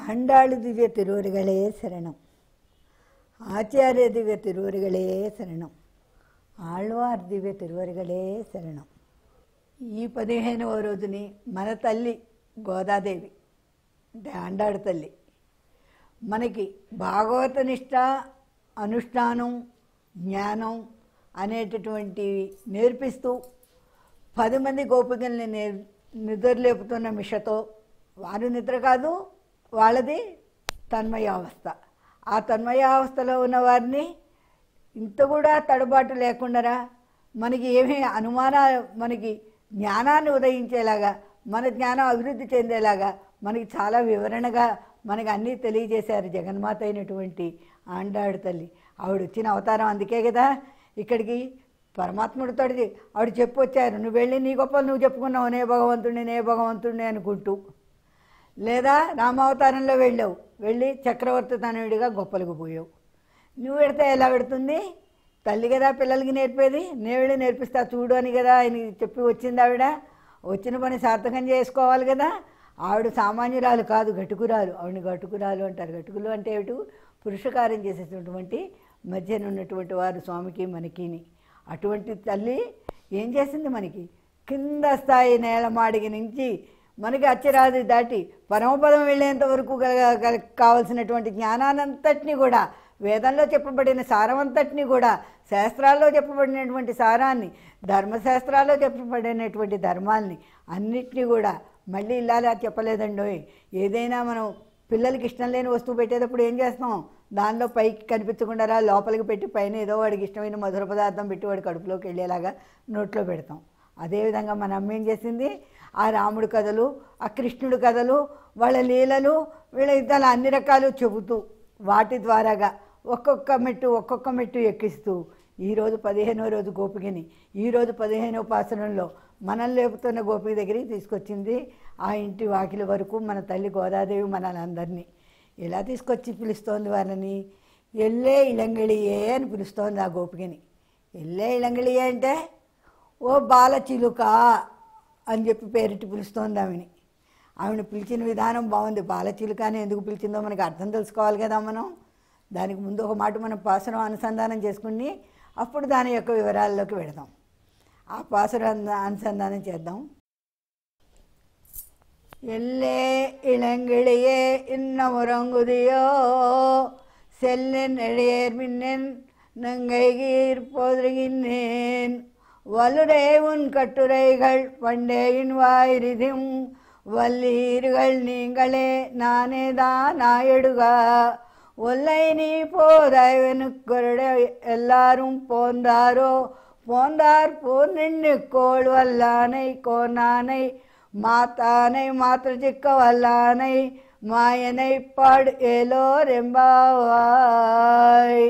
ஆண்டாளு திவ்ய திருவருகளே சரணம் ஆச்சாரிய திவ்ய திருவருகளே శరణం ఆళ్వార్ దివ్య తిరువరుగలే శరణం ఈ పదిహేనవ రోజుని మన తల్లి గోదాదేవి అంటే ఆండాడు తల్లి మనకి భాగవత నిష్ట అనుష్ఠానం జ్ఞానం అనేటటువంటివి నేర్పిస్తూ పది మంది గోపికల్ని నిర్ నిద్రలేపుతున్న మిషతో వారు నిద్ర కాదు వాళ్ళది తన్మయావస్థ ఆ తన్మయావస్థలో ఉన్న వారిని ఇంత కూడా తడబాటు లేకుండా మనకి ఏమీ అనుమాన మనకి జ్ఞానాన్ని ఉదయించేలాగా మన జ్ఞానం అభివృద్ధి చెందేలాగా మనకి చాలా వివరణగా మనకి అన్నీ తెలియజేశారు జగన్మాత అయినటువంటి ఆండాడు తల్లి ఆవిడ వచ్చిన అవతారం అందుకే కదా ఇక్కడికి పరమాత్ముడితో ఆవిడ చెప్పొచ్చారు నువ్వు వెళ్ళి నీ గొప్పలు నువ్వు చెప్పుకున్నావు నే భగవంతుడిని నే భగవంతుడిని అనుకుంటూ లేదా రామావతారంలో వెళ్ళావు వెళ్ళి చక్రవర్తి తనయుడిగా గొప్పలకు పోయావు నువ్వు పెడితే ఎలా పెడుతుంది తల్లి కదా పిల్లలకి నేర్పేది నేవిడ నేర్పిస్తా చూడు అని కదా ఆయన చెప్పి వచ్చింది ఆవిడ వచ్చిన పని సార్థకం చేసుకోవాలి కదా ఆవిడ సామాన్యురాలు కాదు గటుకురాలు ఆవిడని గటుకురాలు అంటారు గటుకులు అంటే ఏమిటి పురుషకార్యం చేసేటటువంటి మధ్యన ఉన్నటువంటి వారు స్వామికి మనకిని అటువంటి తల్లి ఏం చేసింది మనకి కింద స్థాయి నేలమాడికి నుంచి మనకి అచ్చరాది దాటి పరమపదం వెళ్ళేంత వరకు గల- గల- కావలసినటువంటి జ్ఞానానంతటిని కూడా వేదంలో చెప్పబడిన సారమంతటిని కూడా శాస్త్రాల్లో చెప్పబడినటువంటి సారాన్ని ధర్మశాస్త్రాల్లో చెప్పబడినటువంటి ధర్మాల్ని అన్నిటినీ కూడా మళ్ళీ ఇలా చెప్పలేదండోయ్ ఏదైనా మనం పిల్లలకి ఇష్టం లేని వస్తువు పెట్టేటప్పుడు ఏం చేస్తాం దానిలో పైకి కనిపించకుండా రా లోపలికి పెట్టి పైన ఏదో వాడికి ఇష్టమైన మధుర పదార్థం పెట్టి వాడి కడుపులోకి వెళ్ళేలాగా నోట్లో పెడతాం అదేవిధంగా మన అమ్మ ఏం చేసింది ఆ రాముడి కథలు ఆ కృష్ణుడి కథలు వాళ్ళ లీలలు వీళ్ళ యుద్ధాలు అన్ని రకాలు చెబుతూ వాటి ద్వారాగా ఒక్కొక్క మెట్టు ఒక్కొక్క మెట్టు ఎక్కిస్తూ ఈరోజు పదిహేనో రోజు గోపికని ఈరోజు పదిహేనో పాసనంలో మనం లేపుతున్న గోపిక దగ్గరికి తీసుకొచ్చింది ఆ ఇంటి వాకిలి వరకు మన తల్లి గోదాదేవి మనలందరినీ ఎలా తీసుకొచ్చి పిలుస్తోంది వాళ్ళని ఎల్లే ఇళంగిళియే అని పిలుస్తోంది ఆ గోపికని ఎల్లే ఇళంగిళియే అంటే ఓ బాల చిలుక అని చెప్పి పేరిటి పిలుస్తోంది ఆమెని ఆమెను పిలిచిన విధానం బాగుంది బాల చిలుక అని ఎందుకు పిలిచిందో మనకి అర్థం తెలుసుకోవాలి కదా మనం దానికి ముందు ఒక మాట మనం పాసరం అనుసంధానం చేసుకుని అప్పుడు దాని యొక్క వివరాల్లోకి వెడదాం ఆ పాసరం అనుసంధానం చేద్దాం எல்லே இளங்கிளியே இன்னமுறங்குதியோ செல்லின் எழையர் மின்னன் நங்கைகீர் போதுகின்றேன் வலுரே உன் கட்டுரைகள் பண்டேயின் வாயிரிதும் வல்லீர்கள் நீங்களே நானே தான் நாயடுகா ஒல்லை நீ போதவனுக்குருட எல்லாரும் போந்தாரோ போந்தார் போர் நின்று கோள் வல்லானை கோனானை மாத்தானை மாத்திர சிக்க வல்லானை మాయనై పాడు ఏలో రెంబావాయ్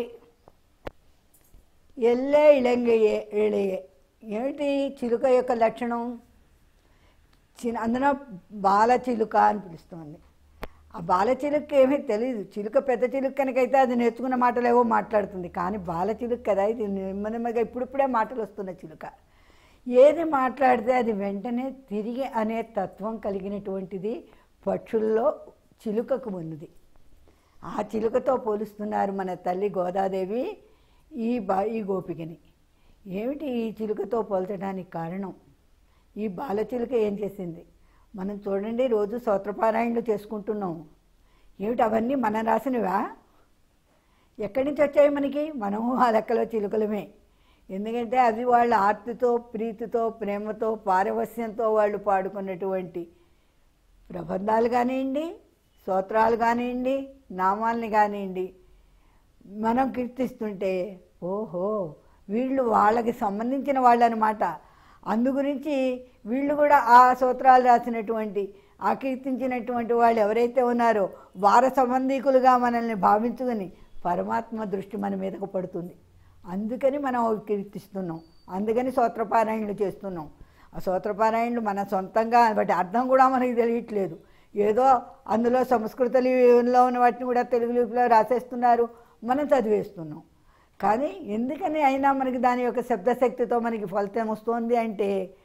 ఎల్లే ఇళంగయ్యే ఇళయే ఏమిటి చిలుక యొక్క లక్షణం చిన్న అందులో బాల చిలుక అని పిలుస్తుంది ఆ బాల చిలుక ఏమీ తెలియదు చిలుక పెద్ద చిలుక కనుకైతే అది నేర్చుకున్న మాటలు ఏవో మాట్లాడుతుంది కానీ బాల చిలుక కదా ఇది నెమ్మదిగా ఇప్పుడిప్పుడే మాటలు వస్తున్న చిలుక ఏది మాట్లాడితే అది వెంటనే తిరిగి అనే తత్వం కలిగినటువంటిది పక్షుల్లో చిలుకకు ఉన్నది ఆ చిలుకతో పోలుస్తున్నారు మన తల్లి గోదాదేవి ఈ బా ఈ గోపికని ఏమిటి ఈ చిలుకతో పోల్చడానికి కారణం ఈ బాలచిలుక ఏం చేసింది మనం చూడండి రోజు స్తోత్రపారాయణలు చేసుకుంటున్నాం ఏమిటి అవన్నీ మనం రాసినవా ఎక్కడి నుంచి వచ్చాయి మనకి మనము ఆ లెక్కలో చిలుకలమే ఎందుకంటే అది వాళ్ళ ఆర్తితో ప్రీతితో ప్రేమతో పారవస్యంతో వాళ్ళు పాడుకున్నటువంటి ప్రబంధాలు కానివ్వండి స్తోత్రాలు కానివ్వండి నామాల్ని కానివ్వండి మనం కీర్తిస్తుంటే ఓహో వీళ్ళు వాళ్ళకి సంబంధించిన వాళ్ళు అనమాట అందు గురించి వీళ్ళు కూడా ఆ సూత్రాలు రాసినటువంటి ఆ కీర్తించినటువంటి వాళ్ళు ఎవరైతే ఉన్నారో వార సంబంధీకులుగా మనల్ని భావించుకొని పరమాత్మ దృష్టి మన మీదకు పడుతుంది అందుకని మనం అవి కీర్తిస్తున్నాం అందుకని సూత్రపారాయణలు చేస్తున్నాం ఆ సూత్రపారాయణలు మన సొంతంగా వాటి అర్థం కూడా మనకి తెలియట్లేదు ఏదో అందులో సంస్కృత లిపిలో ఉన్న వాటిని కూడా తెలుగు లిపిలో రాసేస్తున్నారు మనం చదివేస్తున్నాం కానీ ఎందుకని అయినా మనకి దాని యొక్క శబ్దశక్తితో మనకి ఫలితం వస్తుంది అంటే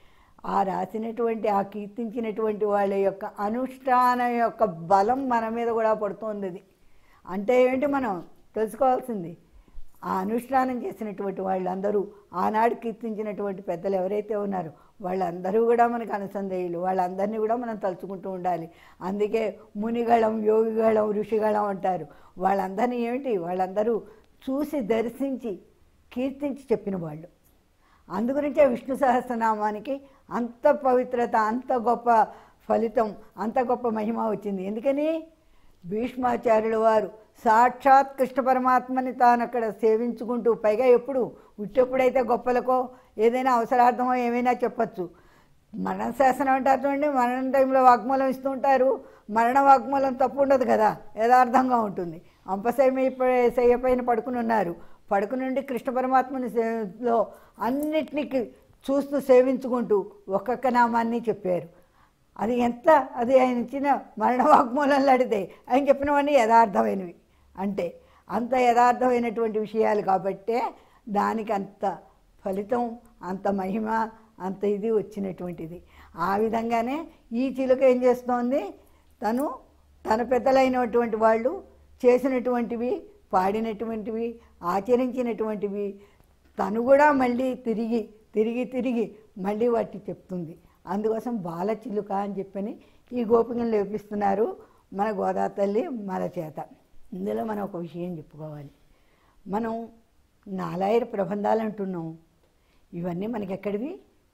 ఆ రాసినటువంటి ఆ కీర్తించినటువంటి వాళ్ళ యొక్క అనుష్ఠానం యొక్క బలం మన మీద కూడా పడుతుంది అది అంటే ఏంటి మనం తెలుసుకోవాల్సింది ఆ అనుష్ఠానం చేసినటువంటి వాళ్ళందరూ ఆనాడు కీర్తించినటువంటి పెద్దలు ఎవరైతే ఉన్నారో వాళ్ళందరూ కూడా మనకు అనుసంధేయులు వాళ్ళందరినీ కూడా మనం తలుచుకుంటూ ఉండాలి అందుకే మునిగళం యోగిగళం ఋషిగళం అంటారు వాళ్ళందరినీ ఏమిటి వాళ్ళందరూ చూసి దర్శించి కీర్తించి చెప్పిన వాళ్ళు అందుగురించే విష్ణు సహస్రనామానికి అంత పవిత్రత అంత గొప్ప ఫలితం అంత గొప్ప మహిమ వచ్చింది ఎందుకని భీష్మాచార్యుల వారు సాక్షాత్ కృష్ణ పరమాత్మని తాను అక్కడ సేవించుకుంటూ పైగా ఎప్పుడు ఉట్టెప్పుడైతే గొప్పలకో ఏదైనా అవసరార్థమో ఏమైనా చెప్పచ్చు మరణ శాసనం అంటారు చూడండి మరణ టైంలో వాగ్మూలం ఇస్తూ ఉంటారు మరణ వాగ్మూలం తప్పు ఉండదు కదా యథార్థంగా ఉంటుంది అంపశయ్య శయ్య పైన పడుకుని ఉన్నారు పడుకుని నుండి కృష్ణ పరమాత్మని సే- లో అన్నిటినీ చూస్తూ సేవించుకుంటూ ఒక్కొక్క నామాన్ని చెప్పారు అది ఎంత అది ఆయన ఇచ్చిన మరణ వాగ్మూలంలో అడితే ఆయన చెప్పినవన్నీ యథార్థమైనవి అంటే అంత యథార్థమైనటువంటి విషయాలు కాబట్టే దానికి అంత ఫలితం అంత మహిమ అంత ఇది వచ్చినటువంటిది ఆ విధంగానే ఈ చిలుక ఏం చేస్తోంది తను తన పెద్దలైనటువంటి వాళ్ళు చేసినటువంటివి పాడినటువంటివి ఆచరించినటువంటివి తను కూడా మళ్ళీ తిరిగి తిరిగి తిరిగి మళ్ళీ వాటి చెప్తుంది అందుకోసం బాల చిలుక అని చెప్పని ఈ గోపికను లేపిస్తున్నారు మన గోదా తల్లి మన చేత ఇందులో మనం ఒక విషయం చెప్పుకోవాలి మనం నాలాయిర ప్రబంధాలు అంటున్నాం ఇవన్నీ మనకి ఎక్కడివి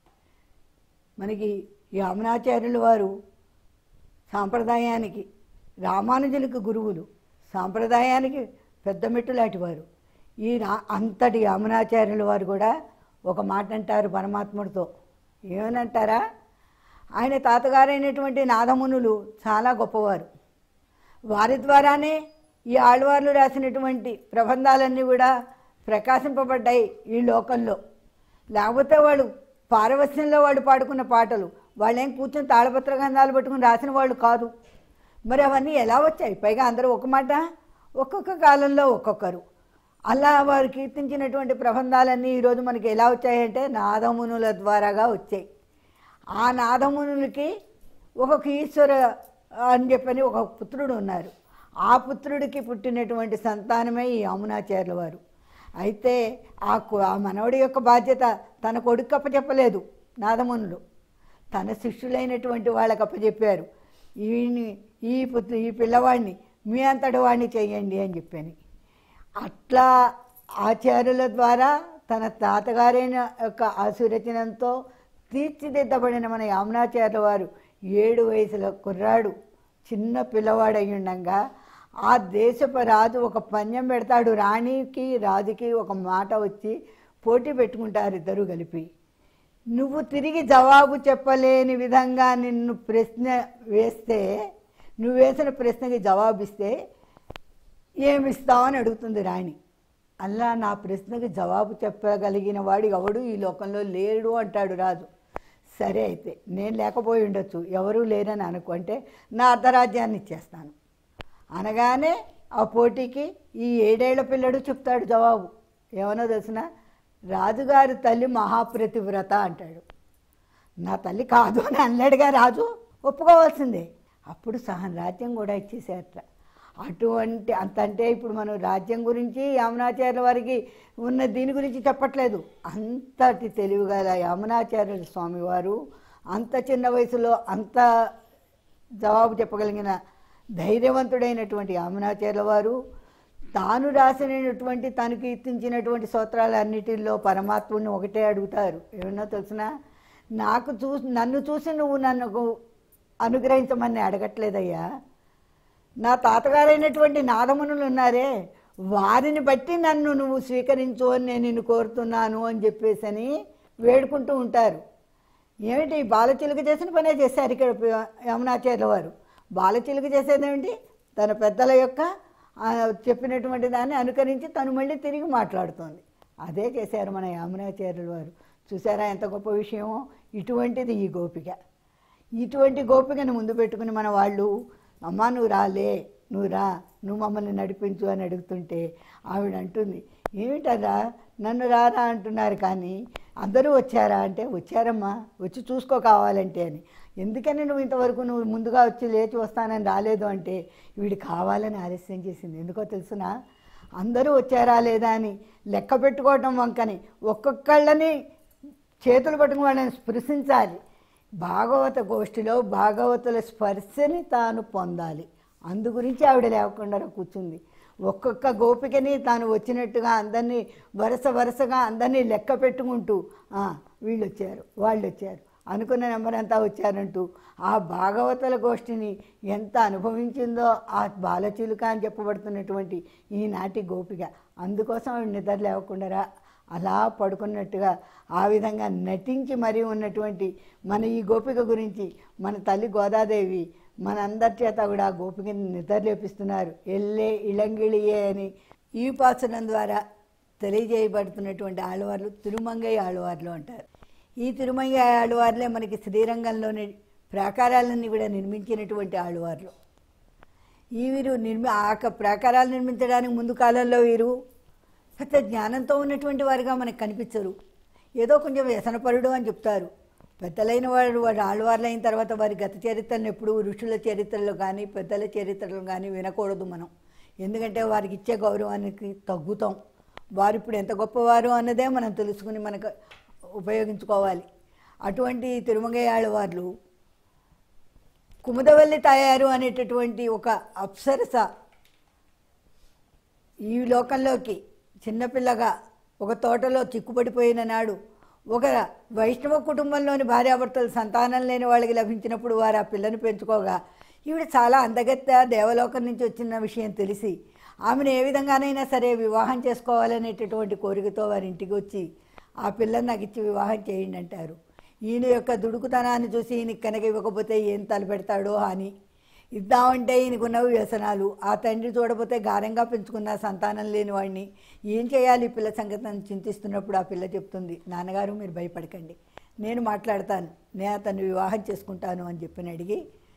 మనకి యామనాచార్యుల వారు సాంప్రదాయానికి రామానుజులకు గురువులు సాంప్రదాయానికి పెద్ద మెట్టు లాంటివారు ఈ రా అంతటి యామునాచార్యుల వారు కూడా ఒక మాట అంటారు పరమాత్ముడితో ఏమనంటారా ఆయన తాతగారైనటువంటి నాదమునులు చాలా గొప్పవారు వారి ద్వారానే ఈ ఆళ్వార్లు రాసినటువంటి ప్రబంధాలన్నీ కూడా ప్రకాశింపబడ్డాయి ఈ లోకంలో లేకపోతే వాళ్ళు పారవస్యంలో వాళ్ళు పాడుకున్న పాటలు వాళ్ళేం కూర్చొని తాళపత్ర గంధాలు పట్టుకుని రాసిన వాళ్ళు కాదు మరి అవన్నీ ఎలా వచ్చాయి పైగా అందరూ ఒక మాట ఒక్కొక్క కాలంలో ఒక్కొక్కరు అలా వారు కీర్తించినటువంటి ప్రబంధాలన్నీ ఈరోజు మనకి ఎలా వచ్చాయంటే నాదమునుల ద్వారాగా వచ్చాయి ఆ నాదమునులకి ఒక్కొక్క ఈశ్వర అని చెప్పని ఒక పుత్రుడు ఉన్నారు ఆ పుత్రుడికి పుట్టినటువంటి సంతానమే ఈ యమునాచార్యుల వారు అయితే ఆ కు- ఆ మనవడి యొక్క బాధ్యత తన కొడుకు అప్పచెప్పలేదు నాదమునులు తన శిష్యులైనటువంటి వాళ్ళకి అప్పచెప్పారు ఈయన్ని ఈ పుత్రు ఈ పిల్లవాడిని మీ అంతటి వాడిని చేయండి అని చెప్పాను అట్లా ఆచార్యుల ద్వారా తన తాతగారైన యొక్క ఆశీర్వచనంతో తీర్చిదిద్దబడిన మన యామునాచార్యుల వారు ఏడు వయసుల కుర్రాడు చిన్న పిల్లవాడై ఉండగా ఆ దేశపు రాజు ఒక పందెం పెడతాడు రాణికి రాజుకి ఒక మాట వచ్చి పోటీ పెట్టుకుంటారు ఇద్దరు కలిపి నువ్వు తిరిగి జవాబు చెప్పలేని విధంగా నిన్ను ప్రశ్న వేస్తే నువ్వు వేసిన ప్రశ్నకి జవాబిస్తే ఏమిస్తావని అడుగుతుంది రాణి అలా నా ప్రశ్నకి జవాబు చెప్పగలిగిన వాడు ఎవడు ఈ లోకంలో లేడు అంటాడు రాజు సరే అయితే నేను లేకపోయి ఉండొచ్చు ఎవరూ లేరని అనుకుంటే నా అర్ధరాజ్యాన్ని ఇచ్చేస్తాను అనగానే ఆ పోటీకి ఈ ఏడేళ్ల పిల్లడు చెప్తాడు జవాబు ఏమనో తెలిసిన రాజుగారి తల్లి మహాప్రతివ్రత అంటాడు నా తల్లి కాదు అని అన్నాడుగా రాజు ఒప్పుకోవాల్సిందే అప్పుడు సహన రాజ్యం కూడా ఇచ్చేసేట అటువంటి అంత అంటే ఇప్పుడు మనం రాజ్యం గురించి యామునాచార్యుల వారికి ఉన్న దీని గురించి చెప్పట్లేదు అంతటి తెలివిగల యామునాచార్యుల స్వామివారు అంత చిన్న వయసులో అంత జవాబు చెప్పగలిగిన ధైర్యవంతుడైనటువంటి యామునాచార్యుల వారు తాను రాసినటువంటి తను కీర్తించినటువంటి స్తోత్రాలన్నిటిలో పరమాత్ముడిని ఒకటే అడుగుతారు ఏమన్నా తెలిసిన నాకు చూసి నన్ను చూసి నువ్వు నన్ను అనుగ్రహించమని అడగట్లేదయ్యా నా తాతగారైనటువంటి నాదమునులు ఉన్నారే వారిని బట్టి నన్ను నువ్వు స్వీకరించు అని నేను నిన్ను కోరుతున్నాను అని చెప్పేసి అని వేడుకుంటూ ఉంటారు ఏమిటి బాలచిలుక చేసిన పనే చేశారు ఇక్కడ ప- యమునాచార్యుల వారు బాలచిలుక చేసేదేమిటి తన పెద్దల యొక్క ఆ, చెప్పినటువంటి దాన్ని అనుకరించి తను మళ్ళీ తిరిగి మాట్లాడుతోంది అదే చేశారు మన యామునాచార్యుల వారు చూసారా ఎంత గొప్ప విషయమో ఇటువంటిది ఈ గోపిక ఇటువంటి గోపికను ముందు పెట్టుకుని మన వాళ్ళు అమ్మా నువ్వు రాలే నువ్వు రా నువ్వు మమ్మల్ని నడిపించు అని అడుగుతుంటే ఆవిడ అంటుంది ఏమిటరా నన్ను రారా అంటున్నారు కానీ అందరూ వచ్చారా అంటే వచ్చారమ్మా వచ్చి చూసుకో కావాలంటే అని ఎందుకని నువ్వు ఇంతవరకు నువ్వు ముందుగా వచ్చి లేచి వస్తానని రాలేదు అంటే వీడు కావాలని ఆలస్యం చేసింది ఎందుకో తెలుసునా అందరూ వచ్చారా లేదా అని లెక్క పెట్టుకోవటం వంకని ఒక్కొక్కళ్ళని చేతులు పట్టుకుని వాళ్ళని స్పృశించాలి భాగవత గోష్ఠిలో భాగవతుల స్పర్శని తాను పొందాలి అందు గురించి ఆవిడ లేకుండా కూర్చుంది ఒక్కొక్క గోపికని తాను వచ్చినట్టుగా అందరినీ వరుస వరుసగా అందరినీ లెక్క పెట్టుకుంటూ "ఆ, వీళ్ళు వచ్చారు వాళ్ళు వచ్చారు అనుకున్న నెంబర్ అంతా వచ్చారంటూ ఆ భాగవతుల గోష్ఠిని ఎంత అనుభవించిందో ఆ బాలచిలుక అని చెప్పబడుతున్నటువంటి ఈనాటి గోపిక అందుకోసం ఆవిడ నిద్ర లేవకుండా అలా పడుకున్నట్టుగా ఆ విధంగా నటించి మరీ ఉన్నటువంటి మన ఈ గోపిక గురించి మన తల్లి గోదాదేవి మన అందరి చేత కూడా ఆ గోపికని నిద్రలేపిస్తున్నారు ఎల్లే ఇళంగిళియే అని ఈ పాసనం ద్వారా తెలియజేయబడుతున్నటువంటి ఆళ్వార్లు తిరుమంగయ్య ఆళ్వార్లు అంటారు ఈ తిరుమంగయ్య ఆళ్వార్లే మనకి శ్రీరంగంలోని ప్రాకారాలన్నీ కూడా నిర్మించినటువంటి ఆళ్వార్లు ఈ వీరు నిర్మి ఆ యొక్క ప్రాకారాలు నిర్మించడానికి ముందు కాలంలో వీరు పెద్ద జ్ఞానంతో ఉన్నటువంటి వారుగా మనకు కనిపించరు ఏదో కొంచెం వ్యసనపరుడు అని చెప్తారు పెద్దలైన వారు వారు ఆళ్వార్లు అయిన తర్వాత వారి గత చరిత్రను ఎప్పుడు ఋషుల చరిత్రలో కానీ పెద్దల చరిత్రలో కానీ వినకూడదు మనం ఎందుకంటే వారికి ఇచ్చే గౌరవానికి తగ్గుతాం వారు ఇప్పుడు ఎంత గొప్పవారు అన్నదే మనం తెలుసుకుని మనకు ఉపయోగించుకోవాలి అటువంటి తిరుమగయాళ్ళ వాళ్ళు కుముదవల్లి తయారు అనేటటువంటి ఒక అప్సరస ఈ లోకంలోకి చిన్నపిల్లగా ఒక తోటలో చిక్కుపడిపోయిన నాడు ఒక వైష్ణవ కుటుంబంలోని భార్యాభర్తలు సంతానం లేని వాళ్ళకి లభించినప్పుడు వారు ఆ పిల్లని పెంచుకోగా ఈవిడ చాలా అందగత్త దేవలోకం నుంచి వచ్చిన విషయం తెలిసి ఆమెను ఏ విధంగానైనా సరే వివాహం చేసుకోవాలనేటటువంటి కోరికతో వారి ఇంటికి వచ్చి ఆ పిల్లని నాకు ఇచ్చి వివాహం చేయండి అంటారు ఈయన యొక్క దుడుకుతనాన్ని చూసి ఈయనకి కనుక ఇవ్వకపోతే ఏం తలపెడతాడో అని ఇద్దామంటే ఈయనకున్నవి వ్యసనాలు ఆ తండ్రి చూడపోతే గారంగా పెంచుకున్న సంతానం లేని వాడిని ఏం చేయాలి ఈ పిల్ల సంగతిని చింతిస్తున్నప్పుడు ఆ పిల్ల చెప్తుంది నాన్నగారు మీరు భయపడకండి నేను మాట్లాడతాను నేను అతన్ని వివాహం చేసుకుంటాను అని చెప్పని అడిగి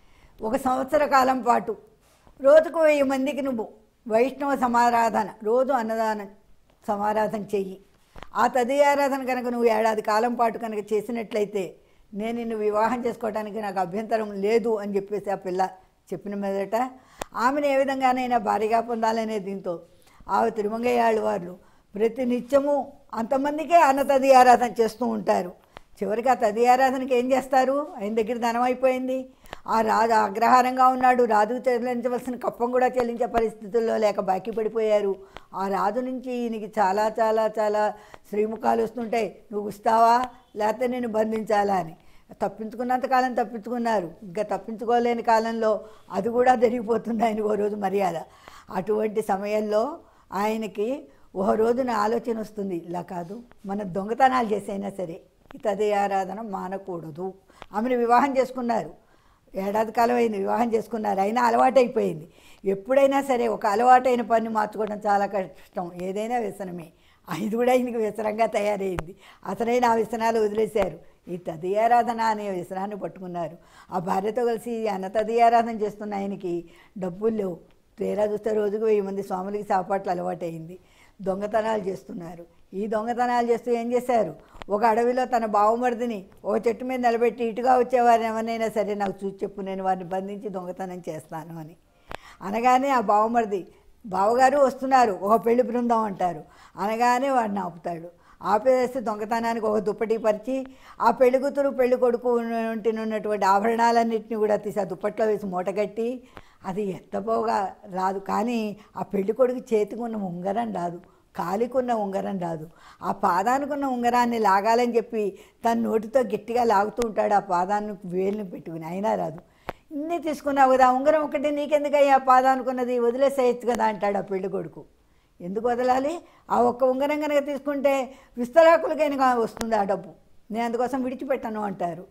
ఒక సంవత్సర కాలం పాటు రోజుకు వెయ్యి మందికి నువ్వు వైష్ణవ సమారాధన రోజు అన్నదానం సమారాధన చెయ్యి ఆ తదియారాధన కనుక నువ్వు ఏడాది కాలం పాటు కనుక చేసినట్లయితే నేను నిన్ను వివాహం చేసుకోవడానికి నాకు అభ్యంతరం లేదు అని చెప్పేసి ఆ పిల్ల చెప్పిన మీదట ఆమెను ఏ విధంగానైనా భారీగా పొందాలనే దీంతో ఆ తిరుమంగయ్యాళ్ళు వాళ్ళు ప్రతి నిత్యము అంతమందికే అన్న తది ఆరాధన చేస్తూ ఉంటారు చివరికి ఆ తది ఆరాధనకి ఏం చేస్తారు ఆయన దగ్గర ధనం అయిపోయింది ఆ రాజు అగ్రహారంగా ఉన్నాడు రాజుకు చెల్లించవలసిన కప్పం కూడా చెల్లించే పరిస్థితుల్లో లేక బాకీ పడిపోయారు ఆ రాజు నుంచి ఈయనకి చాలా చాలా చాలా శ్రీముఖాలు వస్తుంటాయి నువ్వు ఇస్తావా లేకపోతే నేను బంధించాలా అని తప్పించుకున్నంత కాలం తప్పించుకున్నారు ఇంకా తప్పించుకోలేని కాలంలో అది కూడా జరిగిపోతుంది ఆయన ఓ రోజు మర్యాద అటువంటి సమయంలో ఆయనకి ఓ రోజున ఆలోచన వస్తుంది ఇలా కాదు మన దొంగతనాలు చేసైనా సరే ఈ తది ఆరాధన మానకూడదు ఆమెను వివాహం చేసుకున్నారు ఏడాది కాలం అయింది వివాహం చేసుకున్నారు అయినా అలవాటైపోయింది ఎప్పుడైనా సరే ఒక అలవాటైన పని మార్చుకోవడం చాలా కష్టం ఏదైనా వ్యసనమే ఇది కూడా ఆయనకి వ్యసనంగా తయారైంది అసలైన ఆ వ్యసనాలు వదిలేశారు ఈ తదియారాధన అనే వ్యసనాన్ని పట్టుకున్నారు ఆ భార్యతో కలిసి ఈ అన్న తదియారాధన చేస్తున్న ఆయనకి డబ్బులు లేవు తీరా చూస్తే రోజుకు వెయ్యి మంది స్వాములకి సాపాట్లు అలవాటైంది దొంగతనాలు చేస్తున్నారు ఈ దొంగతనాలు చేస్తూ ఏం చేశారు ఒక అడవిలో తన బావమరిదిని ఒక చెట్టు మీద నిలబెట్టి ఇటుగా వచ్చేవారిని ఎవరినైనా సరే నాకు చూసి చెప్పు నేను వారిని బంధించి దొంగతనం చేస్తాను అని అనగానే ఆ బావమరిది బావగారు వస్తున్నారు ఒక పెళ్లి బృందం అంటారు అనగానే వాడిని ఆపుతాడు ఆపేస్తే దొంగతనానికి ఒక దుప్పటి పరిచి ఆ పెళ్లి కూతురు పెళ్లి కొడుకు ఉన్న- ఉన్నటువంటి ఆభరణాలన్నింటినీ కూడా తీసి ఆ దుప్పట్లో వేసి మూటగట్టి అది ఎత్తపోగా రాదు కానీ ఆ పెళ్లి కొడుకు చేతికి ఉన్న ఉంగరం రాదు కాలికున్న ఉంగరం రాదు ఆ పాదానికున్న ఉంగరాన్ని లాగాలని చెప్పి తన నోటితో గట్టిగా లాగుతూ ఉంటాడు ఆ పాదాన్ని వేలుని పెట్టుకుని అయినా రాదు ఇన్ని తీసుకున్నావు కదా ఆ ఉంగరం ఒకటి నీకెందుకయ్యా పాదానుకున్నది వదిలేసేయచ్చు కదా అంటాడు ఆ పెళ్లి కొడుకు ఎందుకు వదలాలి ఆ ఒక్క ఉంగరం కనుక తీసుకుంటే విస్తరాకులకైనా వస్తుంది ఆ డబ్బు నేను అందుకోసం విడిచిపెట్టాను అంటారు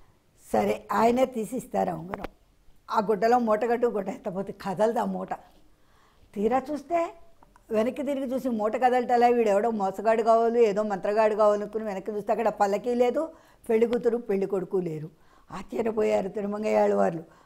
సరే ఆయనే తీసిస్తారు ఆ ఉంగరం ఆ గుడ్డలో మూటగట్టు గుడ్డ ఎత్తపోతే కదలదు ఆ మూట తీరా చూస్తే వెనక్కి తిరిగి చూసి మూట కదలటలా వీడు ఎవడో మోసగాడు కావాలి ఏదో మంత్రగాడు కావాలనుకుని వెనక్కి చూస్తే అక్కడ పల్లకి లేదు పెళ్లి కూతురు పెళ్లి కొడుకు లేరు ఆశ్చర్యపోయారు తిరుమంగయ్యాళ్ళు వాళ్ళు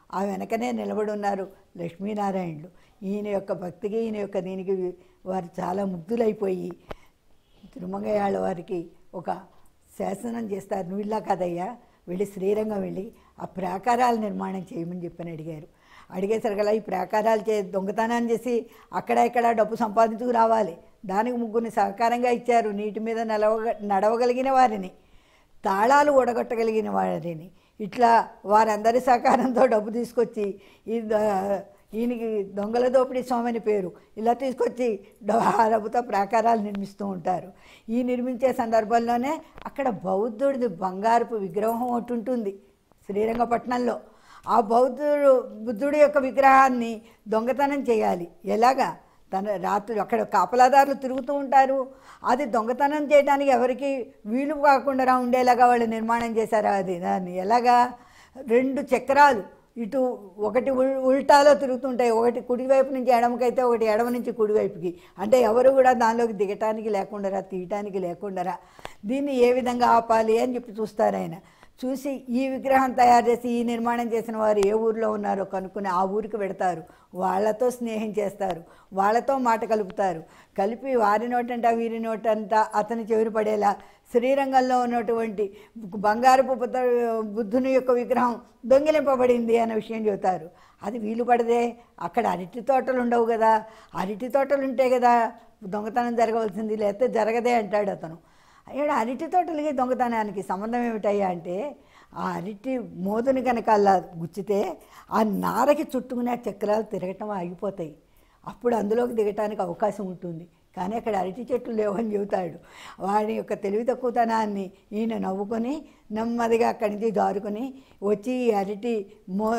ఆ వెనకనే నిలబడి ఉన్నారు లక్ష్మీనారాయణులు ఈయన యొక్క భక్తికి ఈయన యొక్క దీనికి వారు చాలా ముగ్ధులైపోయి తిరుమంగయాళ్ళ వారికి ఒక శాసనం చేస్తారు నువ్వు ఇలా కదయ్యా వెళ్ళి శ్రీరంగం వెళ్ళి ఆ ప్రాకారాల నిర్మాణం చేయమని చెప్పని అడిగారు అడిగేసరికల్లా ఈ ప్రాకారాలు చే దొంగతనాన్ని చేసి అక్కడ ఇక్కడ డబ్బు సంపాదించుకు రావాలి దానికి ముగ్గురిని సహకారంగా ఇచ్చారు నీటి మీద నడవగ నడవగలిగిన వారిని తాళాలు ఒడగొట్టగలిగిన వారిని ఇట్లా వారందరి సహకారంతో డబ్బు తీసుకొచ్చి ఈ ద- ఈయనకి దొంగల దోపిడీ స్వామి అని పేరు ఇలా తీసుకొచ్చి డ- ఆ డబ్బుతో ప్రాకారాలు నిర్మిస్తూ ఉంటారు ఈ నిర్మించే సందర్భంలోనే అక్కడ బౌద్ధుడిది బంగారపు విగ్రహం ఒకటి ఉంటుంది శ్రీరంగపట్నంలో ఆ బౌద్ధుడు బుద్ధుడి యొక్క విగ్రహాన్ని దొంగతనం చేయాలి ఎలాగా తన రాత్రి అక్కడ కాపలాదారులు తిరుగుతూ ఉంటారు అది దొంగతనం చేయడానికి ఎవరికి వీలు కాకుండా ఉండేలాగా వాళ్ళు నిర్మాణం చేశారు అది దాన్ని ఎలాగా రెండు చక్రాలు ఇటు ఒకటి ఉల్ ఉల్టాలో తిరుగుతుంటాయి ఒకటి కుడివైపు నుంచి ఎడమకైతే ఒకటి ఎడమ నుంచి కుడివైపుకి అంటే ఎవరు కూడా దానిలోకి దిగటానికి లేకుండా తీయటానికి లేకుండా దీన్ని ఏ విధంగా ఆపాలి అని చెప్పి చూస్తారు ఆయన చూసి ఈ విగ్రహం తయారు చేసి ఈ నిర్మాణం చేసిన వారు ఏ ఊరిలో ఉన్నారో కనుక్కుని ఆ ఊరికి పెడతారు వాళ్ళతో స్నేహం చేస్తారు వాళ్ళతో మాట కలుపుతారు కలిపి వారి నోటంట వీరి నోటంట అతని చెవిని పడేలా శ్రీరంగంలో ఉన్నటువంటి బంగారపు బుద్ధ బుద్ధుని యొక్క విగ్రహం దొంగిలింపబడింది అనే విషయం చెబుతారు అది వీలు పడదే అక్కడ అరటి తోటలు ఉండవు కదా అరటి తోటలు ఉంటే కదా దొంగతనం జరగవలసింది లేకపోతే జరగదే అంటాడు అతను ఇక్కడ అరటి తోటలకి దొంగతనానికి సంబంధం ఏమిటయ్యా అంటే ఆ అరటి మోదుని కనుక అలా గుచ్చితే ఆ నారకి చుట్టుకునే చక్రాలు తిరగటం ఆగిపోతాయి అప్పుడు అందులోకి దిగటానికి అవకాశం ఉంటుంది కానీ అక్కడ అరటి చెట్లు లేవని చెబుతాడు వాడి యొక్క తెలివి తక్కువతనాన్ని ఈయన నవ్వుకొని నెమ్మదిగా అక్కడి నుంచి జారుకొని వచ్చి ఈ అరటి మో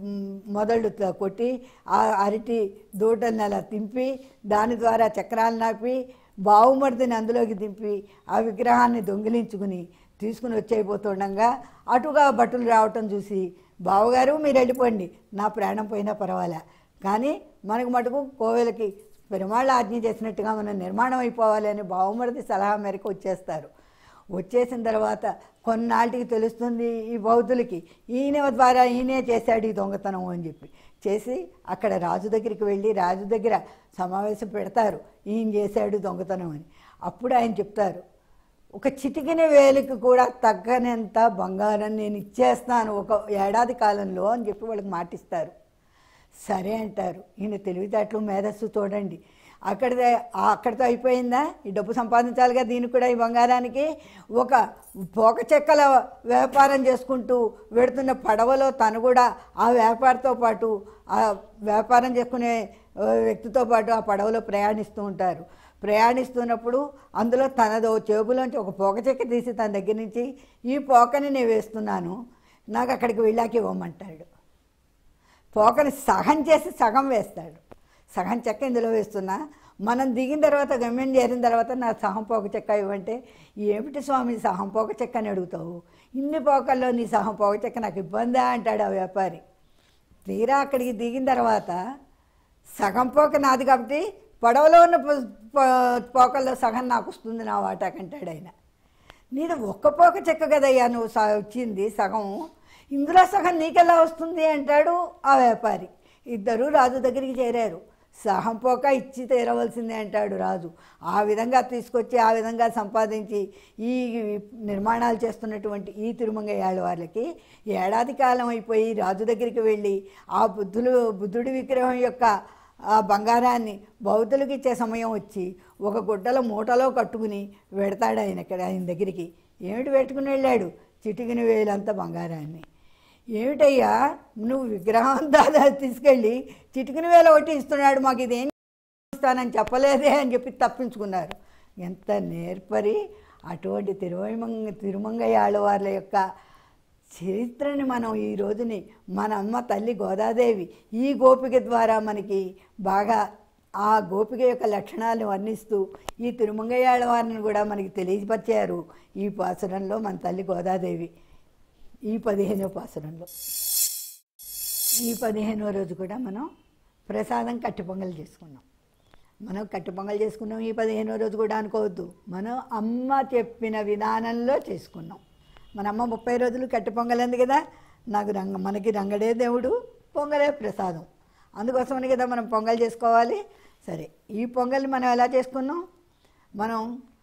మొదళ్ళు త- కొట్టి ఆ అరటి దూటల్ని అలా తింపి దాని ద్వారా చక్రాలు నాపి బావుమర్దిని అందులోకి దింపి ఆ విగ్రహాన్ని దొంగిలించుకుని తీసుకుని వచ్చేయబోతుండగా అటుగా భటులు రావటం చూసి బావగారు మీరు వెళ్ళిపోండి నా ప్రాణం పోయినా పర్వాలే కానీ మనకు మటుకు కోవెలకి పెరుమాళ్ళ ఆజ్ఞ చేసినట్టుగా మనం నిర్మాణం అయిపోవాలి అని బావమరిది సలహా మేరకు వచ్చేస్తారు వచ్చేసిన తర్వాత కొన్నాళ్ళకి తెలుస్తుంది ఈ బౌద్ధులకి ఈయన ద్వారా ఈయనే చేశాడు ఈ దొంగతనం అని చెప్పి చేసి అక్కడ రాజు దగ్గరికి వెళ్ళి రాజు దగ్గర సమావేశం పెడతారు ఈయన చేశాడు దొంగతనం అని అప్పుడు ఆయన చెప్తారు ఒక చిటికిన వేలికి కూడా తగ్గనంత బంగారం నేను ఇచ్చేస్తాను ఒక ఏడాది కాలంలో అని చెప్పి వాళ్ళకి మాటిస్తారు సరే అంటారు ఈయన తెలివితేటలు మేధస్సు చూడండి అక్కడిదే అక్కడితో అయిపోయిందా ఈ డబ్బు సంపాదించాలిగా దీనికి కూడా ఈ బంగారానికి ఒక పోక చెక్కల వ్యాపారం చేసుకుంటూ వెడుతున్న పడవలో తను కూడా ఆ వ్యాపారంతో పాటు ఆ వ్యాపారం చేసుకునే ఆ, వ్యక్తితో పాటు ఆ పడవలో ప్రయాణిస్తూ ఉంటారు ప్రయాణిస్తున్నప్పుడు అందులో తనదో జేబులోంచి ఒక పోక చెక్క తీసి తన దగ్గర నుంచి ఈ పోకని నేను వేస్తున్నాను నాకు అక్కడికి వెళ్ళాక ఇవ్వమంటాడు పోకని సగం చేసి సగం వేస్తాడు సగం చెక్క ఇందులో వేస్తున్నా మనం దిగిన తర్వాత గమ్యం చేరిన తర్వాత నా సహం పోక చెక్క ఇవ్వంటే ఏమిటి స్వామి సహం పోక చెక్క అని అడుగుతావు ఇన్ని పోకల్లో నీ సహం పోక చెక్క నాకు ఇబ్బందా అంటాడు ఆ వ్యాపారి తీరా అక్కడికి దిగిన తర్వాత సగం పోక నాది కాబట్టి పడవలో ఉన్న పో- పో- పోకల్లో సగం నాకు వస్తుంది నా వాటాకంటాడు ఆయన నీది ఒక్క పోక చెక్క కదయ్యా నువ్వు స- వచ్చింది సగం ఇందులో సగం నీకెలా వస్తుంది అంటాడు ఆ వ్యాపారి ఇద్దరు రాజు దగ్గరికి చేరారు సహం పోక ఇచ్చి తీరవలసిందే అంటాడు రాజు ఆ విధంగా తీసుకొచ్చి ఆ విధంగా సంపాదించి ఈ నిర్మాణాలు చేస్తున్నటువంటి ఈ తిరుమంగయ్యాళ్ళ వాళ్ళకి ఏడాది కాలం అయిపోయి రాజు దగ్గరికి వెళ్ళి ఆ బుద్ధులు బుద్ధుడి విగ్రహం యొక్క ఆ బంగారాన్ని బౌద్ధులకు ఇచ్చే సమయం వచ్చి ఒక గుడ్డలో మూటలో కట్టుకుని వెడతాడు ఆయన ఇక్కడ ఆయన దగ్గరికి ఏమిటి పెట్టుకుని వెళ్ళాడు చిటికిన వేలంత బంగారాన్ని ఏమిటయ్యా నువ్వు విగ్రహం దాదా తీసుకెళ్ళి చిటికిన వేల ఒకటి ఇస్తున్నాడు మాకు ఇదేం ఇస్తానని చెప్పలేదే అని చెప్పి తప్పించుకున్నారు ఎంత నేర్పరి అటువంటి తిరువమంగ తిరుమంగయ్య వాళ్ళ యొక్క చరిత్రని మనం ఈ రోజుని మన అమ్మ తల్లి గోదాదేవి ఈ గోపిక ద్వారా మనకి బాగా ఆ గోపిక యొక్క లక్షణాలను వర్ణిస్తూ ఈ తిరుమంగయ్యాళ్ళ వారిని కూడా మనకి తెలియపరిచారు ఈ పాసరంలో మన తల్లి గోదాదేవి ఈ పదిహేనో పాసరంలో ఈ పదిహేనో రోజు కూడా మనం ప్రసాదం కట్టి పొంగల్ చేసుకున్నాం మనం కట్టి పొంగల్ చేసుకున్నాం ఈ పదిహేనో రోజు కూడా అనుకోవద్దు మనం అమ్మ చెప్పిన విధానంలో చేసుకున్నాం మన అమ్మ ముప్పై రోజులు కట్టి పొంగల్ అంది కదా నాకు రంగ మనకి రంగడే దేవుడు పొంగలే ప్రసాదం అందుకోసమని కదా మనం పొంగల్ చేసుకోవాలి సరే ఈ పొంగల్ని మనం ఎలా చేసుకున్నాం మనం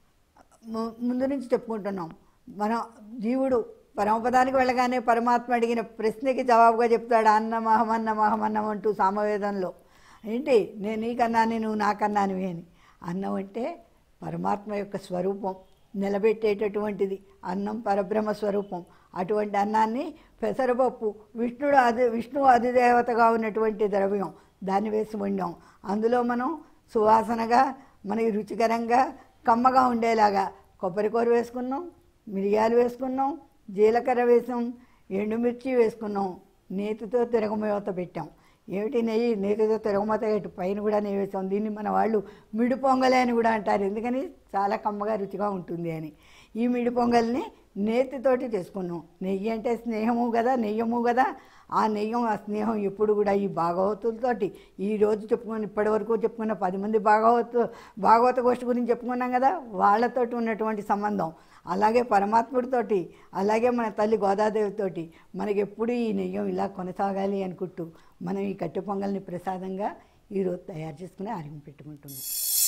ము- ముందు నుంచి చెప్పుకుంటున్నాం మనం జీవుడు పరమపదానికి వెళ్ళగానే పరమాత్మ అడిగిన ప్రశ్నకి జవాబుగా చెప్తాడు అన్నం అహమన్నం అహమన్నం అంటూ సామవేదంలో ఏంటి నేను నీకన్నాను నువ్వు నాకన్నాను అని అన్నం అంటే పరమాత్మ యొక్క స్వరూపం నిలబెట్టేటటువంటిది అన్నం పరబ్రహ్మ స్వరూపం అటువంటి అన్నాన్ని పెసరపప్పు విష్ణుడు అధి విష్ణువు అధిదేవతగా ఉన్నటువంటి ద్రవ్యం దాన్ని వేసి వండాం అందులో మనం సువాసనగా మనకి రుచికరంగా కమ్మగా ఉండేలాగా కొబ్బరికూర వేసుకున్నాం మిరియాలు వేసుకున్నాం జీలకర్ర వేసాం ఎండుమిర్చి వేసుకున్నాం నేతితో తిరగమూత పెట్టాం ఏమిటి నెయ్యి నేతితో తిరగమూత ఇటు పైన కూడా నెయ్యి వేసాం దీన్ని మన వాళ్ళు మిడి పొంగలే అని కూడా అంటారు ఎందుకని చాలా కమ్మగా రుచిగా ఉంటుంది అని ఈ మిడి పొంగల్ని నేతితోటి చేసుకున్నాం నెయ్యి అంటే స్నేహము కదా నెయ్యము కదా ఆ నెయ్యం ఆ స్నేహం ఎప్పుడు కూడా ఈ భాగవతులతోటి ఈ రోజు చెప్పుకుని ఇప్పటి వరకు చెప్పుకున్న పది మంది భాగవత భాగవత గోష్ఠి గురించి చెప్పుకున్నాం కదా వాళ్ళతోటి ఉన్నటువంటి సంబంధం అలాగే పరమాత్ముడితోటి అలాగే మన తల్లి గోదాదేవితోటి మనకి ఎప్పుడు ఈ నెయ్యం ఇలా కొనసాగాలి అనుకుంటూ మనం ఈ కట్టె పొంగల్ని ప్రసాదంగా ఈరోజు తయారు చేసుకుని ఆరిగి పెట్టుకుంటున్నాం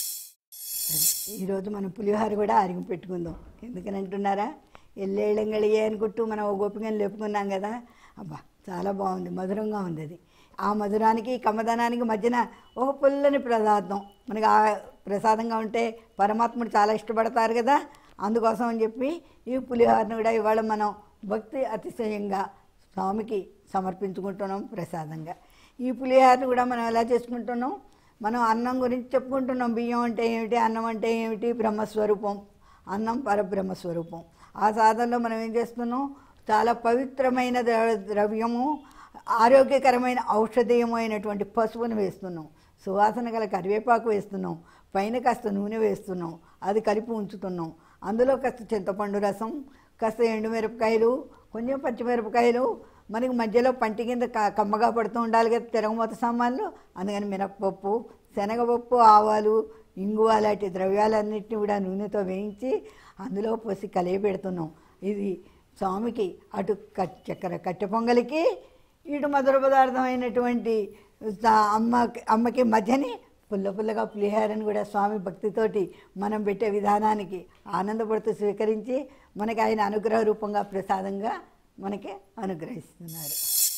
సరే, ఈరోజు మనం పులిహోర కూడా ఆరిగి పెట్టుకుందాం ఎందుకని అంటున్నారా ఎల్లేళ్ళంగళియే అనుకుంటూ మనం ఓ గోపికని లేపుకున్నాం కదా అబ్బా చాలా బాగుంది మధురంగా ఉంది అది ఆ మధురానికి కమ్మదనానికి మధ్యన ఒక పుల్లని ప్రసాదం మనకి ఆ ప్రసాదంగా ఉంటే పరమాత్ముడు చాలా ఇష్టపడతారు కదా అందుకోసం అని చెప్పి ఈ పులిహోరను కూడా ఇవాళ మనం భక్తి అతిశయంగా స్వామికి సమర్పించుకుంటున్నాం ప్రసాదంగా ఈ పులిహోరను కూడా మనం ఎలా చేసుకుంటున్నాం మనం అన్నం గురించి చెప్పుకుంటున్నాం బియ్యం అంటే ఏమిటి అన్నం అంటే ఏమిటి బ్రహ్మస్వరూపం అన్నం పరబ్రహ్మస్వరూపం ఆ సాధనలో మనం ఏం చేస్తున్నాం చాలా పవిత్రమైన ద్ర- ద్రవ్యము ఆరోగ్యకరమైన ఔషధీయము అయినటువంటి పసుపుని వేస్తున్నాం సువాసన గల కరివేపాకు వేస్తున్నాం పైన కాస్త నూనె వేస్తున్నాం అది కలిపి ఉంచుతున్నాం అందులో కాస్త చింతపండు రసం కాస్త ఎండుమిరపకాయలు కొంచెం పచ్చిమిరపకాయలు మనకి మధ్యలో పంటి కింద క- కమ్మగా పడుతూ ఉండాలి కదా తిరగమూత సామాన్లు అందుకని మినప్పప్పు శనగపప్పు ఆవాలు ఇంగువ లాంటి ద్రవ్యాలన్నింటినీ కూడా నూనెతో వేయించి అందులో పోసి కలిగి పెడుతున్నాం ఇది స్వామికి అటు క- చక్కెర కట్టె పొంగలికి ఇటు మధుర పదార్థమైనటువంటి సా- అమ్మ అమ్మకి మధ్యని పుల్ల పుల్లగా పులిహారని కూడా స్వామి భక్తితోటి మనం పెట్టే విధానానికి ఆనందపడుతూ స్వీకరించి మనకి ఆయన అనుగ్రహ రూపంగా ప్రసాదంగా మనకి అనుగ్రహిస్తున్నారు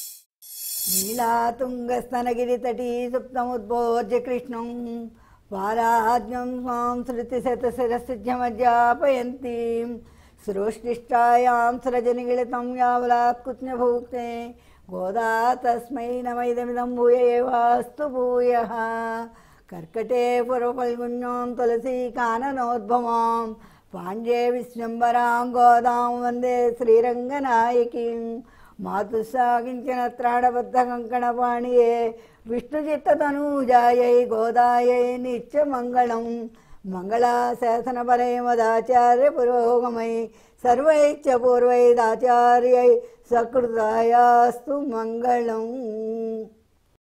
నీలాతుంగస్తనగిరితటీ సుప్తముద్బోధ్య కృష్ణం పారాజ్ఞం స్వాం శృతిశతశిరసిద్ధ్యమధ్యాపయంతి సృష్టిష్టాయాం సృజనిగిళితం యావలాత్కుజ్ఞభూక్తే గోదా తస్మై నమైదమిదం భూయేవాస్తు భూయ కర్కటే పురఫల్గుణ్యం తులసీ కాననోద్భవాం పాండ్యే విశ్వంబరాం గోదాం వందే శ్రీరంగనాయకీం మాతు సాగించిన త్రాడబద్ధ కంకణపాణియే విష్ణుచిత్తతనూజాయై గోదాయై నిత్యమంగళం మంగళాశాసనపరే మదాచార్య పురోగమై సర్వైచ్చ పూర్వైదాచార్యై సకృతాయాస్తు మంగళం